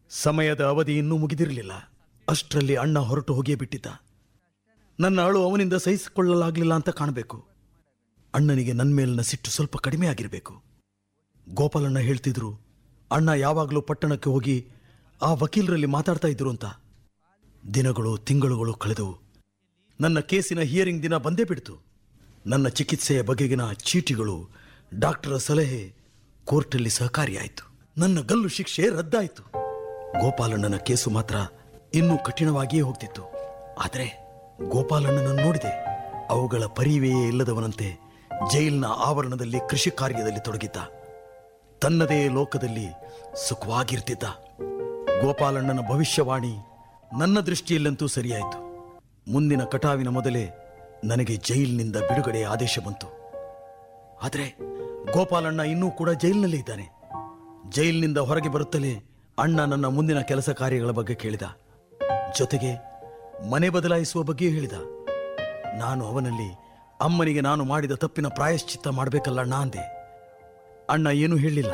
ಸಮಯದ ಅವಧಿ ಇನ್ನೂ ಮುಗಿದಿರಲಿಲ್ಲ ಅಷ್ಟರಲ್ಲಿ ಅಣ್ಣ ಹೊರಟು ಹೋಗಿಯೇ ಬಿಟ್ಟಿದ್ದ ನನ್ನ ಅಳು ಅವನಿಂದ ಸಹಿಸಿಕೊಳ್ಳಲಾಗಲಿಲ್ಲ ಅಂತ ಕಾಣಬೇಕು ಅಣ್ಣನಿಗೆ ನನ್ನ ಮೇಲಿನ ಸಿಟ್ಟು ಸ್ವಲ್ಪ ಕಡಿಮೆ ಆಗಿರಬೇಕು ಗೋಪಾಲಣ್ಣ ಹೇಳ್ತಿದ್ರು ಅಣ್ಣ ಯಾವಾಗಲೂ ಪಟ್ಟಣಕ್ಕೆ ಹೋಗಿ ಆ ವಕೀಲರಲ್ಲಿ ಮಾತಾಡ್ತಾ ಇದ್ರು ಅಂತ ದಿನಗಳು ತಿಂಗಳುಗಳು ಕಳೆದವು ನನ್ನ ಕೇಸಿನ ಹಿಯರಿಂಗ್ ದಿನ ಬಂದೇ ಬಿಡ್ತು ನನ್ನ ಚಿಕಿತ್ಸೆಯ ಬಗೆಗಿನ ಚೀಟಿಗಳು ಡಾಕ್ಟರ ಸಲಹೆ ಕೋರ್ಟಲ್ಲಿ ಸಹಕಾರಿಯಾಯಿತು ನನ್ನ ಗಲ್ಲು ಶಿಕ್ಷೆ ರದ್ದಾಯಿತು ಗೋಪಾಲಣ್ಣನ ಕೇಸು ಮಾತ್ರ ಇನ್ನೂ ಕಠಿಣವಾಗಿಯೇ ಹೋಗ್ತಿತ್ತು ಆದರೆ ಗೋಪಾಲಣ್ಣನನ್ನು ನೋಡಿದೆ ಅವುಗಳ ಪರಿವೆಯೇ ಇಲ್ಲದವನಂತೆ ಜೈಲಿನ ಆವರಣದಲ್ಲಿ ಕೃಷಿ ಕಾರ್ಯದಲ್ಲಿ ತೊಡಗಿದ್ದ ತನ್ನದೇ ಲೋಕದಲ್ಲಿ ಸುಖವಾಗಿರ್ತಿದ್ದ ಗೋಪಾಲಣ್ಣನ ಭವಿಷ್ಯವಾಣಿ ನನ್ನ ದೃಷ್ಟಿಯಲ್ಲಂತೂ ಸರಿಯಾಯಿತು ಮುಂದಿನ ಕಟಾವಿನ ಮೊದಲೇ ನನಗೆ ಜೈಲಿನಿಂದ ಬಿಡುಗಡೆ ಆದೇಶ ಬಂತು ಆದರೆ ಗೋಪಾಲಣ್ಣ ಇನ್ನೂ ಕೂಡ ಜೈಲಿನಲ್ಲೇ ಇದ್ದಾನೆ ಜೈಲಿನಿಂದ ಹೊರಗೆ ಬರುತ್ತಲೇ ಅಣ್ಣ ನನ್ನ ಮುಂದಿನ ಕೆಲಸ ಕಾರ್ಯಗಳ ಬಗ್ಗೆ ಕೇಳಿದ ಜೊತೆಗೆ ಮನೆ ಬದಲಾಯಿಸುವ ಬಗ್ಗೆಯೂ ಹೇಳಿದ ನಾನು ಅವನಲ್ಲಿ ಅಮ್ಮನಿಗೆ ನಾನು ಮಾಡಿದ ತಪ್ಪಿನ ಪ್ರಾಯಶ್ಚಿತ್ತ ಮಾಡಬೇಕಲ್ಲ ಅಣ್ಣ ಅಂದೆ ಅಣ್ಣ ಏನೂ ಹೇಳಲಿಲ್ಲ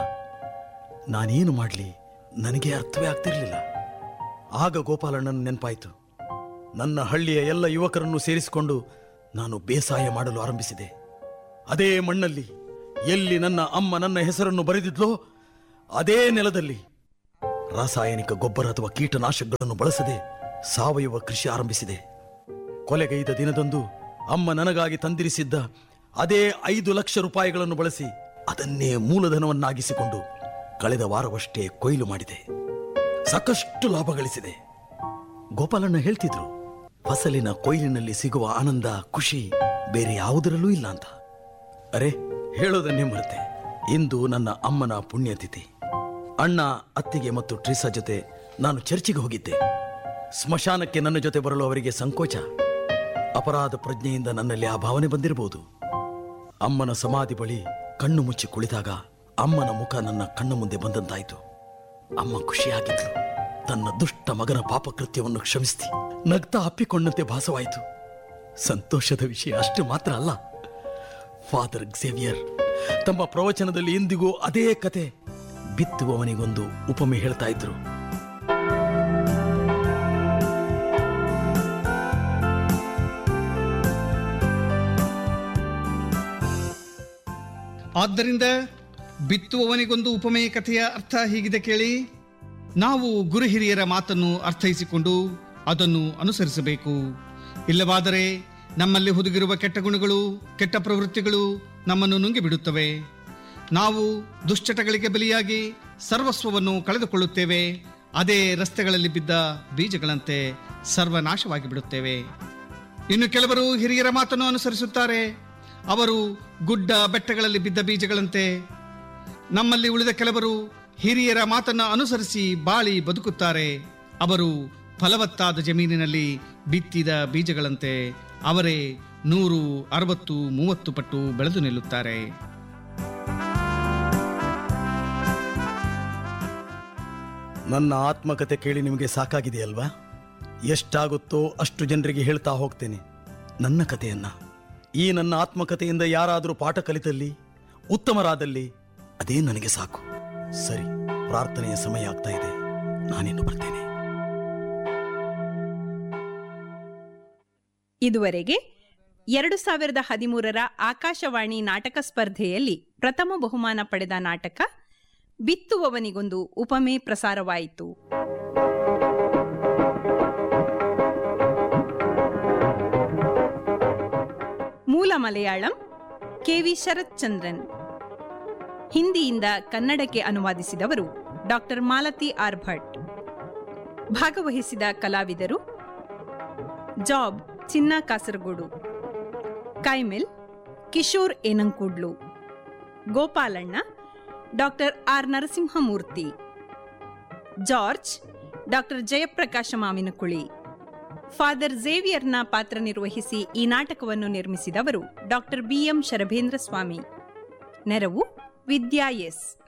ನಾನೇನು ಮಾಡಲಿ ನನಗೆ ಅರ್ಥವೇ ಆಗ್ತಿರಲಿಲ್ಲ ಆಗ ಗೋಪಾಲಣ್ಣನ ನೆನಪಾಯಿತು ನನ್ನ ಹಳ್ಳಿಯ ಎಲ್ಲ ಯುವಕರನ್ನು ಸೇರಿಸಿಕೊಂಡು ನಾನು ಬೇಸಾಯ ಮಾಡಲು ಆರಂಭಿಸಿದೆ ಅದೇ ಮಣ್ಣಲ್ಲಿ ಎಲ್ಲಿ ನನ್ನ ಅಮ್ಮ ನನ್ನ ಹೆಸರನ್ನು ಬರೆದಿದ್ಲೋ ಅದೇ ನೆಲದಲ್ಲಿ ರಾಸಾಯನಿಕ ಗೊಬ್ಬರ ಅಥವಾ ಕೀಟನಾಶಕಗಳನ್ನು ಬಳಸದೆ ಸಾವಯವ ಕೃಷಿ ಆರಂಭಿಸಿದೆ ಕೊಲೆಗೈದ ದಿನದಂದು ಅಮ್ಮ ನನಗಾಗಿ ತಂದಿರಿಸಿದ್ದ ಅದೇ ಐದು ಲಕ್ಷ ರೂಪಾಯಿಗಳನ್ನು ಬಳಸಿ ಅದನ್ನೇ ಮೂಲಧನವನ್ನಾಗಿಸಿಕೊಂಡು ಕಳೆದ ವಾರವಷ್ಟೇ ಕೊಯ್ಲು ಮಾಡಿದೆ ಸಾಕಷ್ಟು ಲಾಭ ಗಳಿಸಿದೆ ಗೋಪಾಲಣ್ಣ ಹೇಳ್ತಿದ್ರು ಫಸಲಿನ ಕೊಯ್ಲಿನಲ್ಲಿ ಸಿಗುವ ಆನಂದ ಖುಷಿ ಬೇರೆ ಯಾವುದರಲ್ಲೂ ಇಲ್ಲ ಅಂತ ಅರೆ ಹೇಳೋದನ್ನೇ ಮರೆತೆ ಇಂದು ನನ್ನ ಅಮ್ಮನ ಪುಣ್ಯತಿಥಿ ಅಣ್ಣ ಅತ್ತಿಗೆ ಮತ್ತು ಟ್ರಿಸಾ ಜೊತೆ ನಾನು ಚರ್ಚಿಗೆ ಹೋಗಿದ್ದೆ ಸ್ಮಶಾನಕ್ಕೆ ನನ್ನ ಜೊತೆ ಬರಲು ಅವರಿಗೆ ಸಂಕೋಚ ಅಪರಾಧ ಪ್ರಜ್ಞೆಯಿಂದ ನನ್ನಲ್ಲಿ ಆ ಭಾವನೆ ಬಂದಿರಬಹುದು ಅಮ್ಮನ ಸಮಾಧಿ ಬಳಿ ಕಣ್ಣು ಮುಚ್ಚಿ ಕುಳಿತಾಗ ಅಮ್ಮನ ಮುಖ ನನ್ನ ಕಣ್ಣ ಮುಂದೆ ಬಂದಂತಾಯಿತು ಅಮ್ಮ ಖುಷಿಯಾಗಿದ್ಲು ತನ್ನ ದುಷ್ಟ ಮಗನ ಪಾಪಕೃತ್ಯವನ್ನು ಕ್ಷಮಿಸಿ ನಗ್ತಾ ಅಪ್ಪಿಕೊಂಡಂತೆ ಭಾಸವಾಯಿತು ಸಂತೋಷದ ವಿಷಯ ಅಷ್ಟು ಮಾತ್ರ ಅಲ್ಲ ಫಾದರ್ ಕ್ಸೇವಿಯರ್ ತಮ್ಮ ಪ್ರವಚನದಲ್ಲಿ ಇಂದಿಗೂ ಅದೇ ಕತೆ ಬಿತ್ತುವವನಿಗೊಂದು ಉಪಮೆ ಹೇಳ್ತಾ ಇದ್ರು ಆದ್ದರಿಂದ ಬಿತ್ತುವವನಿಗೊಂದು ಉಪಮೇಯ ಕಥೆಯ ಅರ್ಥ ಹೀಗಿದೆ ಕೇಳಿ ನಾವು ಗುರು ಹಿರಿಯರ ಮಾತನ್ನು ಅರ್ಥೈಸಿಕೊಂಡು ಅದನ್ನು ಅನುಸರಿಸಬೇಕು ಇಲ್ಲವಾದರೆ ನಮ್ಮಲ್ಲಿ ಹುದುಗಿರುವ ಕೆಟ್ಟ ಗುಣಗಳು ಕೆಟ್ಟ ಪ್ರವೃತ್ತಿಗಳು ನಮ್ಮನ್ನು ನುಂಗಿಬಿಡುತ್ತವೆ ನಾವು ದುಶ್ಚಟಗಳಿಗೆ ಬಲಿಯಾಗಿ ಸರ್ವಸ್ವವನ್ನು ಕಳೆದುಕೊಳ್ಳುತ್ತೇವೆ ಅದೇ ರಸ್ತೆಗಳಲ್ಲಿ ಬಿದ್ದ ಬೀಜಗಳಂತೆ ಸರ್ವನಾಶವಾಗಿ ಬಿಡುತ್ತೇವೆ ಇನ್ನು ಕೆಲವರು ಹಿರಿಯರ ಮಾತನ್ನು ಅನುಸರಿಸುತ್ತಾರೆ ಅವರು ಗುಡ್ಡ ಬೆಟ್ಟಗಳಲ್ಲಿ ಬಿದ್ದ ಬೀಜಗಳಂತೆ ನಮ್ಮಲ್ಲಿ ಉಳಿದ ಕೆಲವರು ಹಿರಿಯರ ಮಾತನ್ನು ಅನುಸರಿಸಿ ಬಾಳಿ ಬದುಕುತ್ತಾರೆ ಅವರು ಫಲವತ್ತಾದ ಜಮೀನಿನಲ್ಲಿ ಬಿತ್ತಿದ ಬೀಜಗಳಂತೆ ಅವರೇ ನೂರು ಅರವತ್ತು ಮೂವತ್ತು ಪಟ್ಟು ಬೆಳೆದು ನಿಲ್ಲುತ್ತಾರೆ ನನ್ನ ಆತ್ಮಕತೆ ಕೇಳಿ ನಿಮಗೆ ಸಾಕಾಗಿದೆಯಲ್ವಾ ಎಷ್ಟಾಗುತ್ತೋ ಅಷ್ಟು ಜನರಿಗೆ ಹೇಳ್ತಾ ಹೋಗ್ತೇನೆ ನನ್ನ ಕಥೆಯನ್ನ ಈ ನನ್ನ ಆತ್ಮಕಥೆಯಿಂದ ಯಾರಾದರೂ ಪಾಠ ಕಲಿತಲ್ಲಿ ಉತ್ತಮರಾದಲ್ಲಿ ಅದೇ ನನಗೆ ಸಾಕು ಸರಿ ಪ್ರಾರ್ಥನೆಯ ಸಮಯ ಆಗ್ತಾ ಇದೆ ನಾನಿನ್ನು ಬರ್ತೇನೆ ಇದುವರೆಗೆ ಎರಡು ಸಾವಿರದ ಹದಿಮೂರರ ಆಕಾಶವಾಣಿ ನಾಟಕ ಸ್ಪರ್ಧೆಯಲ್ಲಿ ಪ್ರಥಮ ಬಹುಮಾನ ಪಡೆದ ನಾಟಕ ಬಿತ್ತುವವನಿಗೊಂದು ಉಪಮೆ ಪ್ರಸಾರವಾಯಿತು ಮೂಲ ಮಲಯಾಳಂ ಕೆವಿ ಶರತ್ ಚಂದ್ರನ್ ಹಿಂದಿಯಿಂದ ಕನ್ನಡಕ್ಕೆ ಅನುವಾದಿಸಿದವರು ಡಾಕ್ಟರ್ ಮಾಲತಿ ಆರ್ ಭಟ್ ಭಾಗವಹಿಸಿದ ಕಲಾವಿದರು ಜಾಬ್ ಚಿನ್ನ ಕಾಸರಗೋಡು ಕೈಮಿಲ್ Kishore Enankudlu Gopalanna doctor R Narasimhamurthy George doctor Jayaprakasha Mavinakuli father ಝೇವಿಯರ್ನ ಪಾತ್ರ ನಿರ್ವಹಿಸಿ ಈ ನಾಟಕವನ್ನು ನಿರ್ಮಿಸಿದವರು ಡಾಕ್ಟರ್ ಬಿಎಂ ಶರಭೇಂದ್ರ ಸ್ವಾಮಿ ನೆರವು ವಿದ್ಯಾ ಎಸ್